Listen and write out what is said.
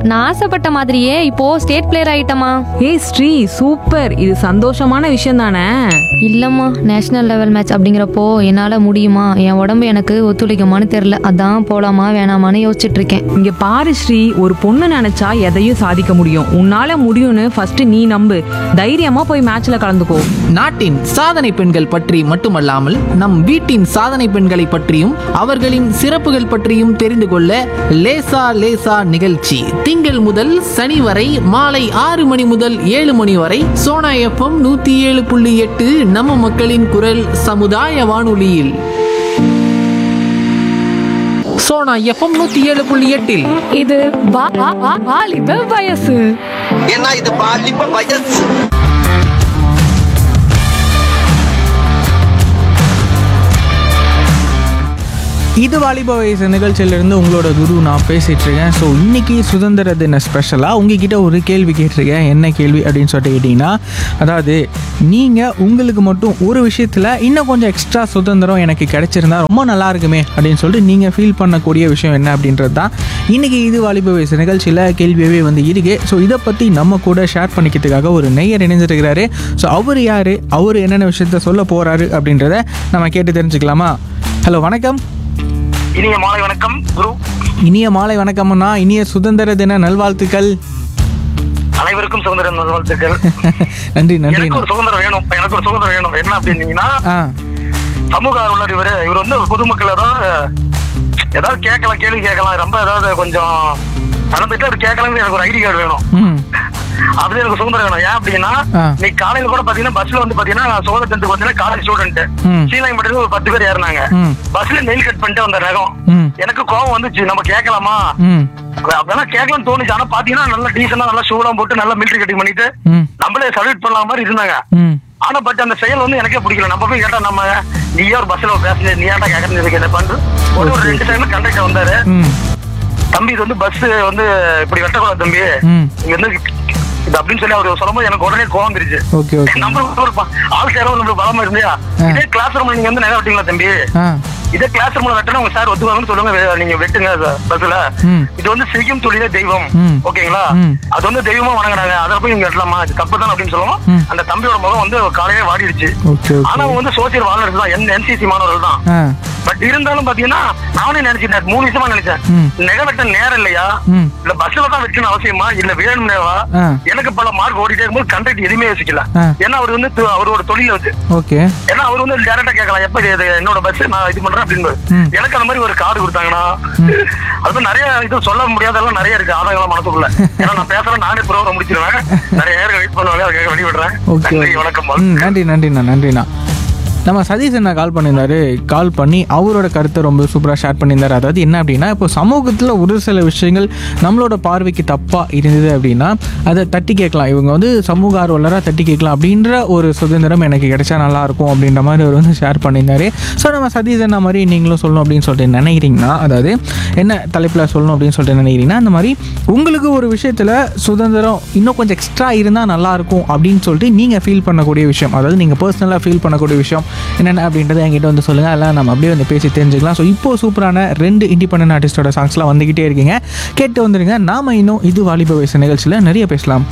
நான் ஆசைப்பட்ட மாதிரியே இப்போ ஸ்டேட் பிளேயர் ஆயிட்டமா ஏய் ஸ்ரீ சூப்பர் இது சந்தோஷமான விஷயம் தானே இல்லம்மா நேஷனல் லெவல் மேட்ச் அப்படிங்கிறப்போ என்னால முடியுமா என் உடம்பு எனக்கு ஒத்துழைக்குமான்னு தெரியல அதான் போலாமா வேணாமான்னு யோசிச்சுட்டு இருக்கேன் இங்க பாரு ஸ்ரீ ஒரு பொண்ணு நினைச்சா எதையும் சாதிக்க முடியும் உன்னால முடியும்னு ஃபர்ஸ்ட் நீ நம்பு தைரியமா போய் மேட்ச்ல கலந்துக்கோ நாட்டின் சாதனை பெண்கள் பற்றி மட்டுமல்லாமல் நம் வீட்டின் சாதனை பெண்களை பற்றியும் அவர்களின் சிறப்புகள் பற்றியும் தெரிந்து கொள்ள லேசா லேசா நிகழ்ச்சி திங்கள் முதல் சனி வரை மாலை ஆறு மணி முதல் ஏழு மணி வரை சோனா எஃப்எம் நூத்தி ஏழு புள்ளி எட்டு நம்ம மக்களின் குரல் சமுதாய வானொலியில் சோனா எஃப்எம் நூத்தி ஏழு புள்ளி எட்டில் இது வா- வா- வா- வாலிப வயசு ஏன்னா இது பாலிப்ப வயசு இது வாலிப வயசு நிகழ்ச்சியிலிருந்து உங்களோட குரு நான் பேசிட்டு இருக்கேன் ஸோ இன்னைக்கு சுதந்திர தின ஸ்பெஷலாக உங்ககிட்ட ஒரு கேள்வி கேட்டிருக்கேன் என்ன கேள்வி அப்படின்னு சொல்லிட்டு கேட்டிங்கன்னா அதாவது நீங்கள் உங்களுக்கு மட்டும் ஒரு விஷயத்தில் இன்னும் கொஞ்சம் எக்ஸ்ட்ரா சுதந்திரம் எனக்கு கிடைச்சிருந்தா ரொம்ப நல்லா இருக்குமே அப்படின்னு சொல்லிட்டு நீங்கள் ஃபீல் பண்ணக்கூடிய விஷயம் என்ன அப்படின்றது தான் இன்னைக்கு இது வாலிப வயசு நிகழ்ச்சியில் கேள்வியாகவே வந்து இருக்கு ஸோ இதை பற்றி நம்ம கூட ஷேர் பண்ணிக்கிறதுக்காக ஒரு நெய்யர் இணைஞ்சிருக்கிறாரு ஸோ அவர் யார் அவர் என்னென்ன விஷயத்த சொல்ல போகிறாரு அப்படின்றத நம்ம கேட்டு தெரிஞ்சுக்கலாமா ஹலோ வணக்கம் இனிய மாலை வணக்கம் குரு இனிய மாலை வணக்கம்ண்ணா இனிய சுதந்திர தின நல்வாழ்த்துக்கள் அனைவருக்கும் சுதந்திர நல்வாழ்த்துக்கள் நன்றி நன்றி எனக்கு ஒரு சுதந்திரம் வேணும் எனக்கு ஒரு சுதந்திரம் வேணும் என்ன அப்படின்னீங்கன்னா ஆ சமூக ஆர்வலர் இவரு இவர் வந்து ஒரு பொதுமக்கள் ஏதாவது ஏதாவது கேட்கலாம் கேள்வி கேட்கலாம் ரொம்ப ஏதாவது கொஞ்சம் நடந்துட்டு அது கேட்கலாம்னு எனக்கு ஒரு ஐடி கார்டு வேணும் ம் அது எனக்கு சுதந்திரம் வேணும் ஏன் அப்படின்னா ஆ. நீ காலையில கூட பாத்தீங்கன்னா பஸ்ல வந்து பாத்தீங்கன்னா நான் சுதந்திர தினத்துக்கு பாத்தீங்கன்னா காலேஜ் ஸ்டூடெண்ட் ம். சீலாய் மட்டும் ஒரு பத்து பேர் ஏறினாங்க ம். பஸ்ல நெயில் கட் பண்ணிட்டு வந்த ரகம் ம். எனக்கு கோவம் வந்துச்சு நம்ம கேட்கலாமா ம் அதெல்லாம் கேட்கலாம்னு தோணுச்சு ஆனா பாத்தீங்கன்னா நல்லா டீசெண்டா நல்லா ஷூலாம் போட்டு நல்லா மிலிட்டரி கட்டிங் பண்ணிட்டு ம் நம்மளே சல்யூட் பண்ணலாம் மாதிரி இருந்தாங்க ம் ஆனா பட் அந்த செயல் வந்து எனக்கே பிடிக்கல நம்ம போய் கேட்டா நம்ம நீயே ஒரு பஸ்ல பேசஞ்சர் நீ ஏன்டா கேட்கறது என்ன பண்ற ஒரு ஒரு ரெண்டு டைம்ல கண்டக்டர் வந்தாரு ம் தம்பி இது வந்து பஸ் வந்து இப்படி வெட்டக்கூடாது தம்பி ம். இங்க வந்து இது அப்படின்னு சொல்லி அவர் சொல்லும்போது எனக்கு உடனே கோவம் வந்துருச்சு ஓகே ஓகே நம்ம ஒரு ப- ஆள் சேரம் நம்மளுக்கு பலமா இருந்தியா ஆ. இதே கிளாஸ் ரூம்ல நீங்க வந்து நிறைய வெட்டீங்களா தம்பி ஆ இதே கிளாஸ் ரூம்ல வெட்டணும் உங்க சார் ஒத்துவாங்கன்னு சொல்லுங்க வே- நீங்க வெட்டுங்க ச- பஸ்ல ம். இது வந்து செய்யும் தொழிலே தெய்வம் ம். ஓகேங்களா ம். அது வந்து தெய்வமா வணங்குறாங்க அதை போய் நீங்க வெட்டலாமா இது தப்பு தான் அப்படின்னு சொல்லுவோம் ம். அந்த தம்பியோட முகம் வந்து காலையே வாடிடுச்சு ஓகே ஆனா ஓகே அவங்க வந்து சோசியல் வாழ்றது தான் என் என்சிசி மாணவர்கள் தான் ஆ பட் இருந்தாலும் பாத்தீங்கன்னா நானே நினைச்சிட்டேன் மூணு விஷயமா நினைச்சேன் ம். நெக வெட்ட நேரம் இல்லையா ம். இல்ல பஸ்ல தான் வைக்கணும் அவசியமா இல்ல வேணும்னேவா ஆ. எனக்கு பல மார்க் ஓடிட்டே இருக்கும்போது கண்டக்ட் எதுவுமே யோசிக்கல ஆ. ஏன்னா அவர் வந்து து- அவரோட தொழில் வந்து ஓகே ஏன்னா அவர் வந்து டேரக்டா கேட்கலாம் எப்ப இது என்னோட பஸ் நான் இது பண்றேன் அப்படின்னு ம். எனக்கு அந்த மாதிரி ஒரு கார்டு கொடுத்தாங்கன்னா அது மாதிரி நிறைய இது சொல்ல முடியாதெல்லாம் நிறைய இருக்கு ஆதாயங்களா மனசுக்குள்ள ஏன்னா நான் பேசுறேன் நானே ப்ரோக்ராம் முடிச்சிருவேன் நிறைய நேரம் வெயிட் பண்ணுவாங்க அதுக்காக வெளிய விடுறேன் ஓகே நன்றி வணக்கம் ம் நன்றி நன்றிண்ணா நன்றிண்ணா நம்ம சதீஷ் அண்ணா கால் பண்ணியிருந்தாரு கால் பண்ணி அவரோட கருத்தை ரொம்ப சூப்பராக ஷேர் பண்ணியிருந்தாரு அதாவது என்ன அப்படின்னா இப்போ சமூகத்தில் ஒரு சில விஷயங்கள் நம்மளோட பார்வைக்கு தப்பாக இருந்தது அப்படின்னா அதை தட்டி கேட்கலாம் இவங்க வந்து சமூக ஆர்வலராக தட்டி கேட்கலாம் அப்படின்ற ஒரு சுதந்திரம் எனக்கு கிடைச்சா நல்லாயிருக்கும் அப்படின்ற மாதிரி அவர் வந்து ஷேர் பண்ணியிருந்தாரு ஸோ நம்ம சதீஷ் அண்ணா மாதிரி நீங்களும் சொல்லணும் அப்படின்னு சொல்லிட்டு நினைக்கிறீங்கன்னா அதாவது என்ன தலைப்பில் சொல்லணும் அப்படின்னு சொல்லிட்டு நினைக்கிறீங்கன்னா அந்த மாதிரி உங்களுக்கு ஒரு விஷயத்தில் சுதந்திரம் இன்னும் கொஞ்சம் எக்ஸ்ட்ரா இருந்தால் நல்லாயிருக்கும் அப்படின்னு சொல்லிட்டு நீங்கள் ஃபீல் பண்ணக்கூடிய விஷயம் அதாவது நீங்கள் பர்சனலாக ஃபீல் பண்ணக்கூடிய விஷயம் என்னென்ன அப்படின்றத என்கிட்ட வந்து சொல்லுங்கள் அதெல்லாம் நம்ம அப்படியே வந்து பேசி தெரிஞ்சுக்கலாம் ஸோ இப்போ சூப்பரான ரெண்டு இண்டிபெண்டன்ட் ஆர்டிஸ்டோட சாங்ஸ்லாம் வந்துக்கிட்டே இருக்கீங்க கேட்டு வந்துடுங்க நாம இன்னும் இது வாலிப வயசு நிகழ்ச்சியில் நிறைய பேசலாம்